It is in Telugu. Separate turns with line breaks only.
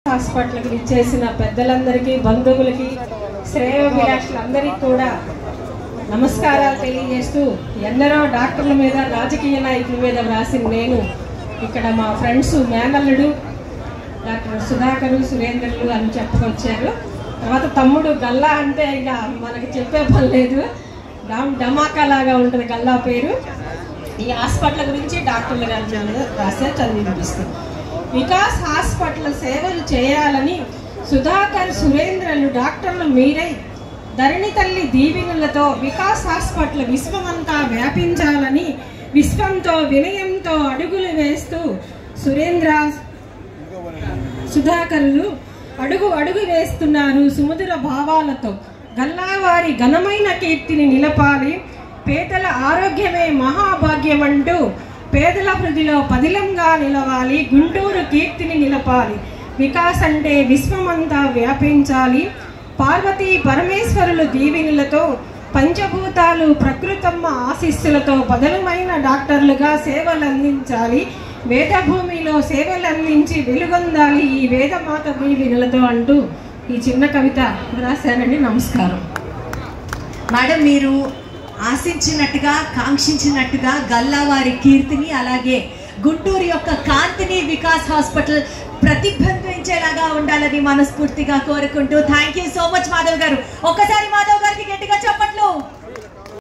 హాస్పిటల్కి ఇచ్చేసిన పెద్దలందరికీ బంధువులకి శ్రేయోభిలాషులందరికీ కూడా నమస్కారాలు తెలియజేస్తూ ఎందరో డాక్టర్ల మీద రాజకీయ నాయకుల మీద వ్రాసిన నేను ఇక్కడ మా ఫ్రెండ్స్ మేనల్లుడు డాక్టర్ సుధాకరు సురేంద్రులు అని చెప్పుకొచ్చారు తర్వాత తమ్ముడు గల్లా అంటే ఇక మనకి చెప్పే పని లేదు డమ్ డమాకా లాగా ఉంటుంది గల్లా పేరు ఈ హాస్పిటల్ గురించి డాక్టర్ల గారు రాసే చదివి వినిపిస్తుంది వికాస్ హాస్పిటల్ సేవలు చేయాలని సుధాకర్ సురేంద్రలు డాక్టర్లు మీరై ధరణి తల్లి దీవెనలతో వికాస్ హాస్పిటల్ విశ్వమంతా వ్యాపించాలని విశ్వంతో వినయంతో అడుగులు వేస్తూ సురేంద్ర సుధాకర్లు అడుగు అడుగు వేస్తున్నారు సుమధుర భావాలతో గల్లావారి ఘనమైన కీర్తిని నిలపాలి పేదల ఆరోగ్యమే మహాభాగ్యం అంటూ పేదల హృదిలో పదిలంగా నిలవాలి గుంటూరు కీర్తిని నిలపాలి వికాస్ అంటే విశ్వమంతా వ్యాపించాలి పార్వతీ పరమేశ్వరులు దీవెనలతో పంచభూతాలు ప్రకృతమ్మ ఆశీస్సులతో బదలమైన డాక్టర్లుగా సేవలు అందించాలి వేదభూమిలో సేవలు అందించి వెలుగొందాలి ఈ వేదమాత దీవెనలతో అంటూ ఈ చిన్న కవిత రాశానండి నమస్కారం
మేడం మీరు ఆశించినట్టుగా కాంక్షించినట్టుగా గల్లావారి కీర్తిని అలాగే గుంటూరు యొక్క కాంతిని వికాస్ హాస్పిటల్ ప్రతిబింబించేలాగా ఉండాలని మనస్ఫూర్తిగా కోరుకుంటూ thank you so much Madhav garu ఒక్కసారి మాధవ్ గారికి గట్టిగా చెప్పట్లు